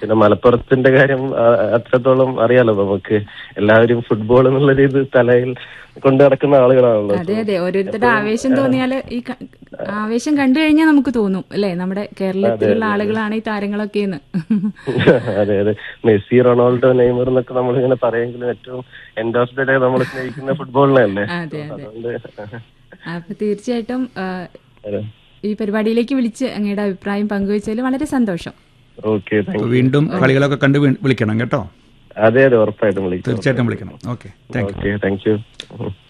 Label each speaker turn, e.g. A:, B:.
A: പിന്നെ മലപ്പുറത്തിന്റെ കാര്യം ആ, അത്രത്തോളം അറിയാലോ നമുക്ക് എല്ലാവരും ഫുട്ബോൾ എന്നുള്ള ഇത് തലയിൽ കൊണ്ടു നടക്കുന്ന ആളുകളാണല്ലോ
B: അതെ അതെ ഓരോരുത്തരുടെ ആവേശം തോന്നിയാല് ഈ ക- ആവേശം കണ്ടു കഴിഞ്ഞാൽ നമുക്ക് തോന്നും അല്ലെ നമ്മുടെ കേരളത്തിലുള്ള ആളുകളാണ് ഈ താരങ്ങളൊക്കെ എന്ന്
A: അതെ അതെ മെസ്സി റൊണാൾഡോ നെയ്മർ എന്നൊക്കെ നമ്മൾ ഇങ്ങനെ പറയുമെങ്കിലും ഏറ്റവും എൻഡ് ഓഫ് ദ ഡേ നമ്മൾ സ്നേഹിക്കുന്ന ഫുട്ബോളിനല്ലേ
B: അതെ അതെ
A: അതുകൊണ്ട്
B: അപ്പൊ തീർച്ചയായിട്ടും ആ,
A: അതെ
B: ഈ പരിപാടിയിലേക്ക് വിളിച്ച് അങ്ങയുടെ അഭിപ്രായം പങ്കുവച്ചതിൽ വളരെ സന്തോഷം
A: ഓക്കെ താങ്ക്
C: അപ്പൊ വീണ്ടും കളികളൊക്കെ കണ്ട് വി- വിളിക്കണം കേട്ടോ
A: അതെ അതെ ഉറപ്പായിട്ടും വിളിക്കും
C: തീർച്ചയായിട്ടും വിളിക്കണം okay thank you
A: okay thank U